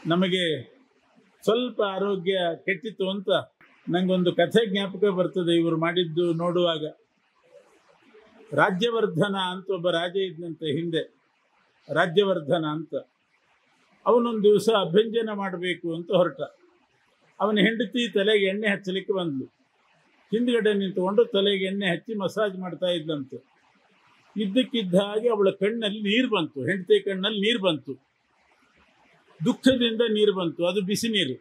ನಮಗೆ ಸ್ವಲ್ಪ ಆರೋಗ್ಯ ಕೆಟ್ಟಿತ್ತು ಅಂತ ನಂಗೊಂದು ಕಥೆ ಜ್ಞಾಪಕ ಬರ್ತದೆ ಇವರು ಮಾಡಿದ್ದು ನೋಡುವಾಗ ರಾಜ್ಯವರ್ಧನ ಅಂತ ಒಬ್ಬ ರಾಜ ಇದ್ದಂತೆ ಹಿಂದೆ ರಾಜ್ಯವರ್ಧನ ಅಂತ ಅವನೊಂದು ದಿವಸ ಅಭ್ಯಂಜನ ಮಾಡಬೇಕು ಅಂತ ಹೊರಟ ಅವನ ಹೆಂಡತಿ ತಲೆಗೆ ಎಣ್ಣೆ ಹಚ್ಚಲಿಕ್ಕೆ ಬಂದ್ಲು ಹಿಂದ್ಗಡೆ ನಿಂತುಕೊಂಡು ತಲೆಗೆ ಎಣ್ಣೆ ಹಚ್ಚಿ ಮಸಾಜ್ ಮಾಡ್ತಾ ಇದ್ದಂತೆ ಇದ್ದಕ್ಕಿದ್ದ ಹಾಗೆ ಅವಳ ಕಣ್ಣಲ್ಲಿ ನೀರು ಬಂತು ಹೆಂಡತಿ ಕಣ್ಣಲ್ಲಿ ನೀರು ಬಂತು ದುಃಖದಿಂದ ನೀರು ಬಂತು ಅದು ಬಿಸಿ ನೀರು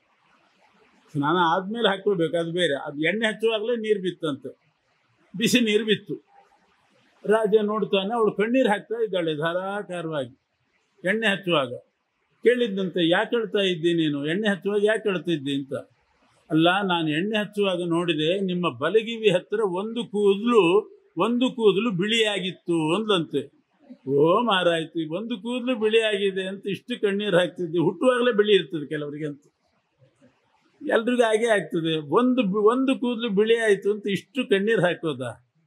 ಸ್ನಾನ ಆದ್ಮೇಲೆ ಹಾಕೋಬೇಕು ಅದು ಬೇರೆ ಅದು ಎಣ್ಣೆ ಹಚ್ಚುವಾಗಲೇ ನೀರು ಬಿತ್ತಂತೆ ಬಿಸಿ ನೀರು ಬಿತ್ತು ರಾಜ ನೋಡ್ತಾನೆ ಅವಳು ಕಣ್ಣೀರು ಹಾಕ್ತಾ ಇದ್ದಾಳೆ ಧಾರಾಕಾರವಾಗಿ ಎಣ್ಣೆ ಹಚ್ಚುವಾಗ ಕೇಳಿದ್ದಂತೆ ಯಾಕೆ ಹೇಳ್ತಾ ಇದ್ದಿ ನೀನು ಎಣ್ಣೆ ಹಚ್ಚುವಾಗ ಯಾಕೆ ಹೇಳ್ತಿದ್ದಿ ಅಂತ ಅಲ್ಲ ನಾನು ಎಣ್ಣೆ ಹಚ್ಚುವಾಗ ನೋಡಿದೆ ನಿಮ್ಮ ಬಲಗಿವಿ ಹತ್ತಿರ ಒಂದು ಕೂದಲು ಒಂದು ಕೂದಲು ಬಿಳಿಯಾಗಿತ್ತು ಅಂದ್ಲಂತೆ ಓ ಮಾರಾಯ್ತು ಈ ಒಂದು ಕೂದಲು ಬಿಳಿಯಾಗಿದೆ ಅಂತ ಇಷ್ಟು ಕಣ್ಣೀರು ಹಾಕ್ತಿದ್ದೆ ಹುಟ್ಟುವಾಗಲೇ ಬಿಳಿ ಇರ್ತದೆ ಕೆಲವರಿಗೆ ಅಂತ ಎಲ್ರಿಗೂ ಹಾಗೆ ಆಗ್ತದೆ ಒಂದು ಬಿ- ಒಂದು ಕೂದಲು ಬಿಳಿ ಆಯಿತು ಅಂತ ಇಷ್ಟು ಕಣ್ಣೀರು ಹಾಕೋದ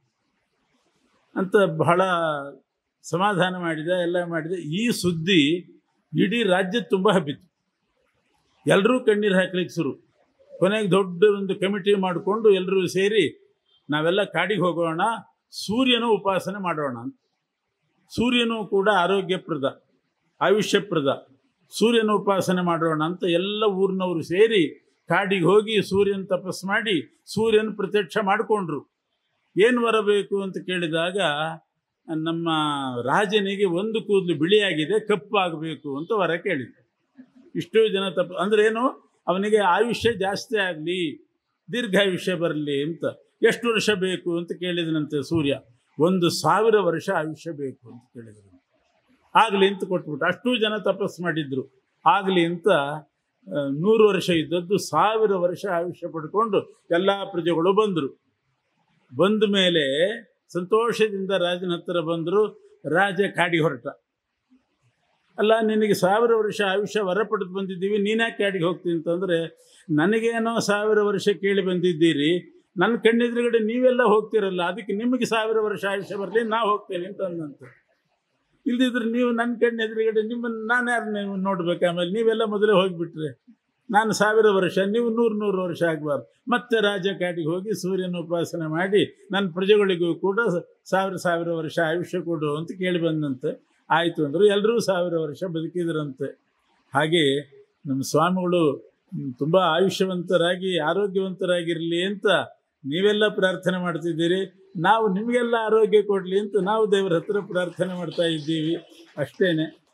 ಅಂತ ಬಹಳ ಸಮಾಧಾನ ಮಾಡಿದ ಎಲ್ಲ ಮಾಡಿದ ಈ ಸುದ್ದಿ ಇಡೀ ರಾಜ್ಯ ತುಂಬ ಹಬ್ಬಿತು ಎಲ್ಲರೂ ಕಣ್ಣೀರು ಹಾಕ್ಲಿಕ್ಕೆ ಶುರು ಕೊನೆಗೆ ದೊಡ್ಡ ಒಂದು ಕಮಿಟಿ ಮಾಡಿಕೊಂಡು ಎಲ್ಲರೂ ಸೇರಿ ನಾವೆಲ್ಲ ಕಾಡಿಗೆ ಹೋಗೋಣ ಸೂರ್ಯನ ಉಪಾಸನೆ ಮಾಡೋಣ ಅಂತ ಸೂರ್ಯನು ಕೂಡ ಆರೋಗ್ಯಪ್ರದ ಆಯುಷ್ಯಪ್ರದ ಸೂರ್ಯನ ಉಪಾಸನೆ ಮಾಡೋಣ ಅಂತ ಎಲ್ಲ ಊರಿನವರು ಸೇರಿ ಕಾಡಿಗೆ ಹೋಗಿ ಸೂರ್ಯನ ತಪಸ್ ಮಾಡಿ ಸೂರ್ಯನ ಪ್ರತ್ಯಕ್ಷ ಮಾಡಿಕೊಂಡ್ರು ಏನು ಬರಬೇಕು ಅಂತ ಕೇಳಿದಾಗ ನಮ್ಮ ರಾಜನಿಗೆ ಒಂದು ಕೂದಲು ಬಿಳಿಯಾಗಿದೆ ಕಪ್ಪಾಗಬೇಕು ಅಂತ ವರ ಕೇಳಿದ ಇಷ್ಟೋ ಜನ ತಪ್ಪ ಅಂದ್ರೆ ಏನು ಅವನಿಗೆ ಆಯುಷ್ಯ ಜಾಸ್ತಿ ಆಗಲಿ ದೀರ್ಘಾಯುಷ್ಯ ಬರಲಿ ಅಂತ ಎಷ್ಟು ವರ್ಷ ಬೇಕು ಅಂತ ಕೇಳಿದನಂತೆ ಸೂರ್ಯ ಒಂದು ಸಾವಿರ ವರ್ಷ ಆಯುಷ್ಯ ಬೇಕು ಅಂತ ಕೇಳಿದ್ರು ಆಗಲಿ ಅಂತ ಕೊಟ್ಬಿಟ್ಟು ಅಷ್ಟು ಜನ ತಪಸ್ ಮಾಡಿದ್ರು ಆಗಲಿ ಅಂತ ಆ, ನೂರು ವರ್ಷ ಇದ್ದದ್ದು ಸಾವಿರ ವರ್ಷ ಆಯುಷ್ಯ ಪಡ್ಕೊಂಡು ಎಲ್ಲ ಪ್ರಜೆಗಳು ಬಂದರು ಬಂದ ಮೇಲೆ ಸಂತೋಷದಿಂದ ರಾಜನ ಹತ್ತಿರ ಬಂದರು ರಾಜ ಕಾಡಿಗೆ ಹೊರಟ ಅಲ್ಲ ನಿನಗೆ ಸಾವಿರ ವರ್ಷ ಆಯುಷ್ಯ ವರ ಪಡೆದು ಬಂದಿದ್ದೀವಿ ನೀನ್ಯಾಕೆ ಕಾಡಿಗೆ ಹೋಗ್ತೀನಿ ಅಂತಂದರೆ ನನಗೇನೋ ಸಾವಿರ ವರ್ಷ ಕೇಳಿ ಬಂದಿದ್ದೀರಿ ನನ್ನ ಕಣ್ಣೆದುರುಗಡೆ ನೀವೆಲ್ಲ ಹೋಗ್ತಿರಲ್ಲ ಅದಕ್ಕೆ ನಿಮಗೆ ಸಾವಿರ ವರ್ಷ ಆಯುಷ್ಯ ಬರಲಿ ನಾ ಹೋಗ್ತೇನೆ ಅಂತ ಅಂದಂತೆ ಇಲ್ದಿದ್ರೆ ನೀವು ನನ್ನ ಕಣ್ಣೆದುರುಗಡೆ ನಿಮ್ಮನ್ನು ನಾನು ಯಾರು ನೀವು ನೋಡ್ಬೇಕು ಆಮೇಲೆ ನೀವೆಲ್ಲ ಮೊದಲೇ ಹೋಗಿಬಿಟ್ರೆ ನಾನು ಸಾವಿರ ವರ್ಷ ನೀವು ನೂರು ನೂರು ವರ್ಷ ಆಗಬಾರ್ದು ಮತ್ತೆ ರಾಜ ಕಾಡಿಗೆ ಹೋಗಿ ಸೂರ್ಯನ ಉಪಾಸನೆ ಮಾಡಿ ನನ್ನ ಪ್ರಜೆಗಳಿಗೂ ಕೂಡ ಸಾವಿರ ಸಾವಿರ ವರ್ಷ ಆಯುಷ್ಯ ಕೊಡು ಅಂತ ಕೇಳಿ ಬಂದಂತೆ ಆಯಿತು ಅಂದರು ಎಲ್ಲರೂ ಸಾವಿರ ವರ್ಷ ಬದುಕಿದ್ರಂತೆ ಹಾಗೆ ನಮ್ಮ ಸ್ವಾಮಿಗಳು ತುಂಬ ಆಯುಷ್ಯವಂತರಾಗಿ ಆರೋಗ್ಯವಂತರಾಗಿರಲಿ ಅಂತ ನೀವೆಲ್ಲ ಪ್ರಾರ್ಥನೆ ಮಾಡ್ತಿದ್ದೀರಿ ನಾವು ನಿಮಗೆಲ್ಲ ಆರೋಗ್ಯ ಕೊಡಲಿ ಅಂತ ನಾವು ದೇವರ ಹತ್ರ ಪ್ರಾರ್ಥನೆ ಮಾಡ್ತಾ ಇದ್ದೀವಿ ಅಷ್ಟೇನೆ